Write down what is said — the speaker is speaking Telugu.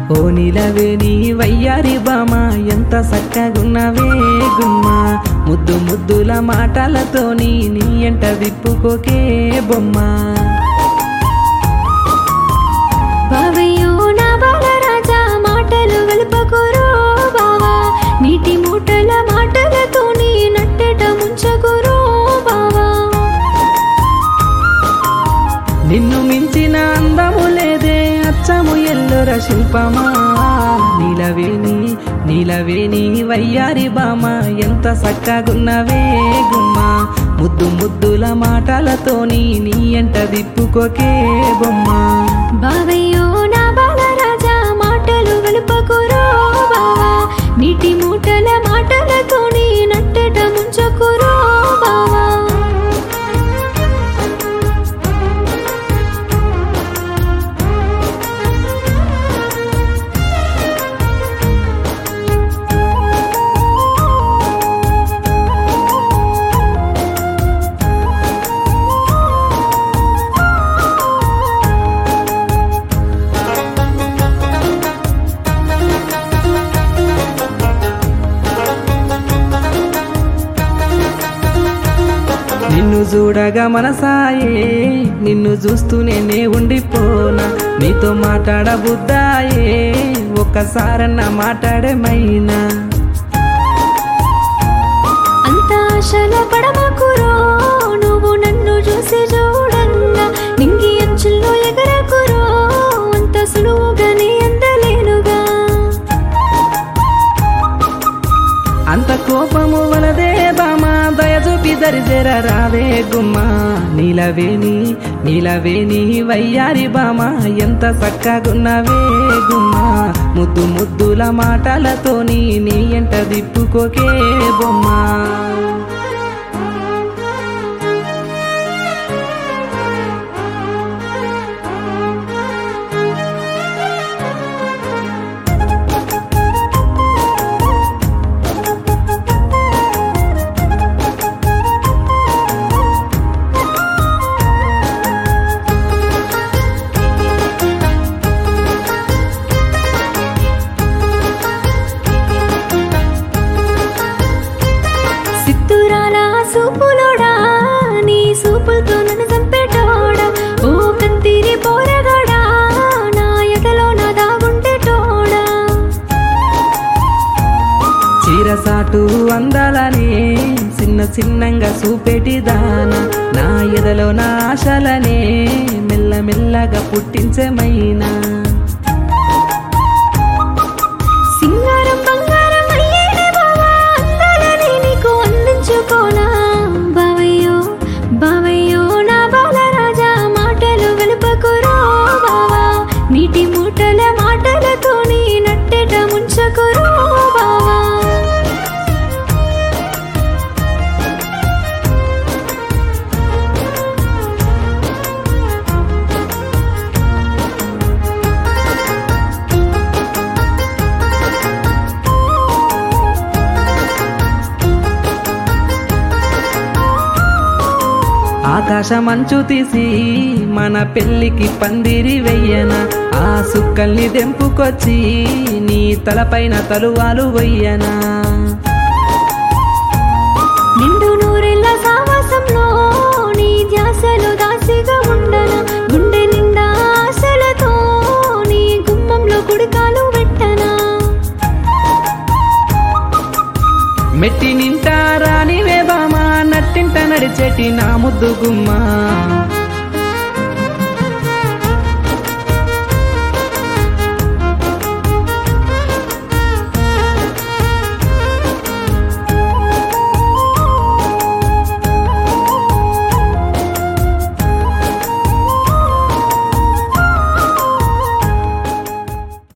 ఓ నిలవే నీ వయ్యారి బామ ఎంత సక్కగున్నవే గుమ్మ ముద్దు ముద్దుల మాటలతోని నీ ఎంట విప్పుకోకే బొమ్మ బావయ్యో నా బాలరాజా మాటలు వెలుపకురో బావా నీటి మూటల మాటలతో నీ నట్టెట ముంచకురో బావా నిన్ను మించిన అందము లేదే అచ్చము ఎల్లుర శిల్పమా నీలవేణి నీలవేణి వయ్యారి బామ ఎంత సక్కగున్నవే గుమ్మ ముద్దు ముద్దుల మాటలతోని నీ ఎంట విప్పుకోకే బొమ్మ బావయ్యో నా బాలరాజా మాటలు వెలుపకురో బావా నీటి మూటల మాటలతో నీ నట్టెట ముంచకురో బావా నిన్ను చూడగా మనసాయే నిన్ను చూస్తూనే నే ఉండిపోనా నీతో మాట్లాడబుద్దాయే ఒక్కసారన్న మాట్లాడేమైనా అంత ఆశల పడమకురో నువ్వు నన్ను చూసి చూడన్నా నింగి అంచుల్లో ఎగరకురో అంత సులువుగానే అందలేనుగా అంత కోపము వలదే బామా దయ చూపి దరిజెర రావే గుమ్మ నీలవేణి నీలవేణి వయ్యారి బామ ఎంత చక్కగున్నవే గుమ్మ ముద్దు ముద్దుల మాటలతోని నీ ఎంట దిప్పుకోకే బొమ్మ సిత్తురాల సూపులోడా నీ సూపులతో నన్ను చంపేటోడా ఓ కత్తిరి పోరగాడా నా ఎదలో నా దాగుంటేటోడా చీరసాటు అందాలనే చిన్న చిన్నంగా చూపేటి దాన నా ఎదలో నా ఆశలనే మెల్లమెల్లగా పుట్టించమైనా సింగారం బంగారం అయ్యేనే బావా అందాలని నీకు అందించుకోనా బావయ్యో బావయ్యో నా బాలరాజా మాటలు వెలుపకురో బావా నీటి మూటల మాటలతో నీ నట్టెట ముంచకురో బావా ఆకాశ మంచు తీసి మన పెళ్ళికి పందిరి వెయ్యన ఆ సుక్కల్ని దెంపుకొచ్చి నీ తలపైన తలువాలు వెయ్యనా నిండు నూరెళ్ళ సావాసంలో నీ ధ్యాసలో దాసిగా ఉండన గుండె నిండా ఆశలతో నీ గుమ్మంలో కుడికాలు పెట్టనా మెట్టి నింటారా నీవే బామా నట్టింట నడిచేటి నా ముద్దు గుమ్మ